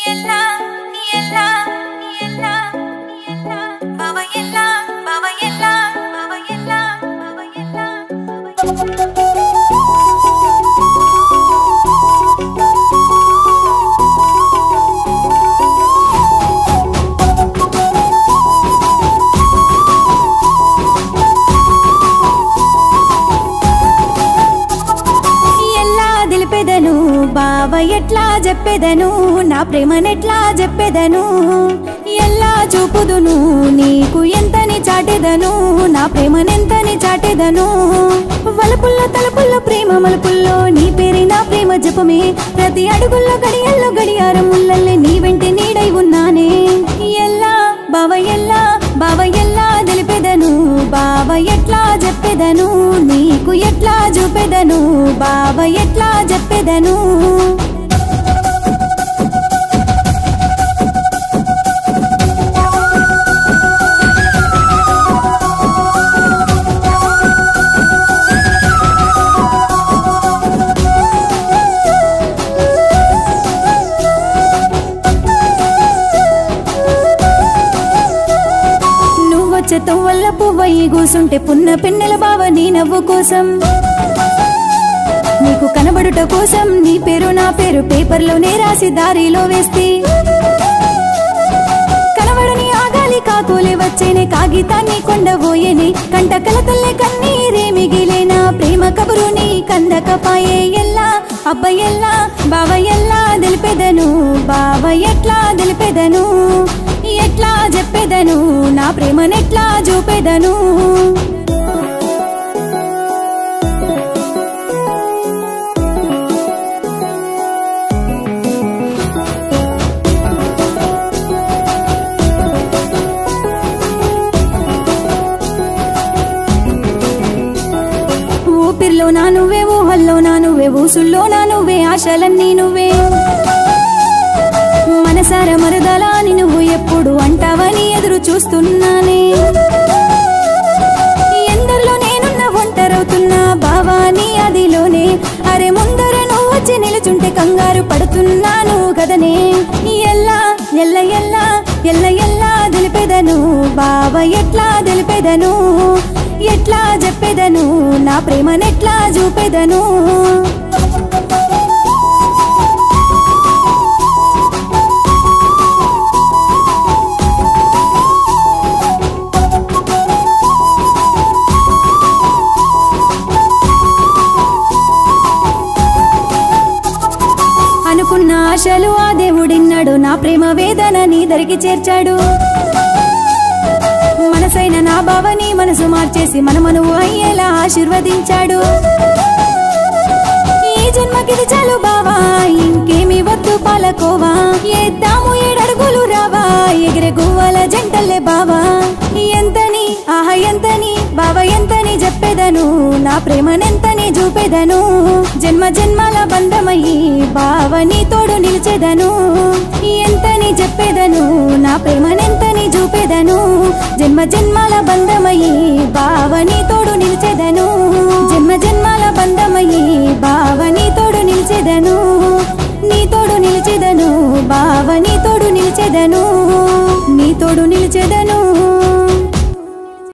ఎలా ఎలా ఎలా ఎలా బావ ఎలా బావ ఎలా బావ ఎలా బావ ఎలా ఎల్లా దిలిపెదను బావ ఎట్లా చెప్పెదను నా ప్రేమనెట్లా చెప్పెదను ఎల్లా చూపుదును నీకు ఎంతని చాటెదను నా ప్రేమనెంతని చాటెదను వలపుల్లో తలుపుల్లో ప్రేమ మలుపుల్లో నీ పేరే నా ప్రేమ జపమే ప్రతి అడుగుల్లో గడియల్లో గడియారం ముల్లల్లే నీ వెంట నీడై ఉన్నానే ఎల్లా బావ ఎల్లా బావ ఎల్లా తెలిపెదను బావ ఎట్లా చెప్పెదను నీకు ఎట్లా చూపెదను బావ ఎట్లా చెప్పెదను నువ్వొచ్చే తొవ్వల్ల పువ్వయ్యి కూసుంటే పున్న పెన్నెల బావ నీ నవ్వు కోసం నీకు కనబడుట కోసం నీ పేరు నా పేరు పేపర్లోనే రాసి దారిలో వేస్తే కనబడని ఆగాలి కాకోలే వచ్చేనే కాగితాన్ని కొండబోయేనే కంట కలతల్లే కన్నీరే మిగిలేనా ప్రేమ కబురు నీ కందకపాయే ఎల్లా అబ్బ ఎల్లా బావ ఎల్లా తెలిపెదను బావ ఎట్లా తెలిపెదను ఎట్లా చెప్పెదను నా ప్రేమనెట్లా చూపెదను ఊపిరిలో నా నువ్వే ఊహల్లో నా నువ్వే ఊసుల్లో నా నువ్వే ఆశలన్నీ నువ్వే మనసార మరుదలాని నువ్వు ఎప్పుడు అంటావని ఎదురు చూస్తున్నానే ఎందరిలో నేనున్న ఒంటరవుతున్నా భావాని అదిలోనే అరే ముందర నువ్వు వచ్చి నిలుచుంటే కంగారు పడుతున్నాను కదనే ఎల్లా ఎల్ల ఎల్లా ఎల్ల ఎల్లా తెలిపెదను బావ ఎట్లా తెలిపెదను ఎట్లా చెప్పెదను నా ప్రేమనెట్లా చూపెదను అనుకున్న ఆశలు ఆ దేవుడిన్నాడు నా ప్రేమ వేదన నీ దరికి చేర్చాడు మనసైన నా బావని మనసు మార్చేసి మనమనువు అయ్యేలా ఆశీర్వదించాడు ఈ జన్మకిది చాలు బావా ఇంకేమి వద్దు పాలకోవా ఏద్దాము ఏడడుగులు రావా ఎగిరే గువ్వల జంటల్లే బావా ఎంతని ఆహ ఎంతని బావ ఎంతని చెప్పెదను నా ప్రేమనెంతని చూపెదను జన్మ జన్మల బంధమయ్యి బావ నీ తోడు నిలిచెదను ఎంతని చెప్పెదను నా ప్రేమనెంతని చూపెదను జన్మ జన్మల బంధమయ్యి బావ నీ తోడు నిలిచెదను జన్మ జన్మల బంధమయ్యి బావ నీ తోడు నిలిచెదను నీ తోడు నిలిచెదను బావ నీ తోడు నిలిచెదను నీ తోడు నిలిచెదను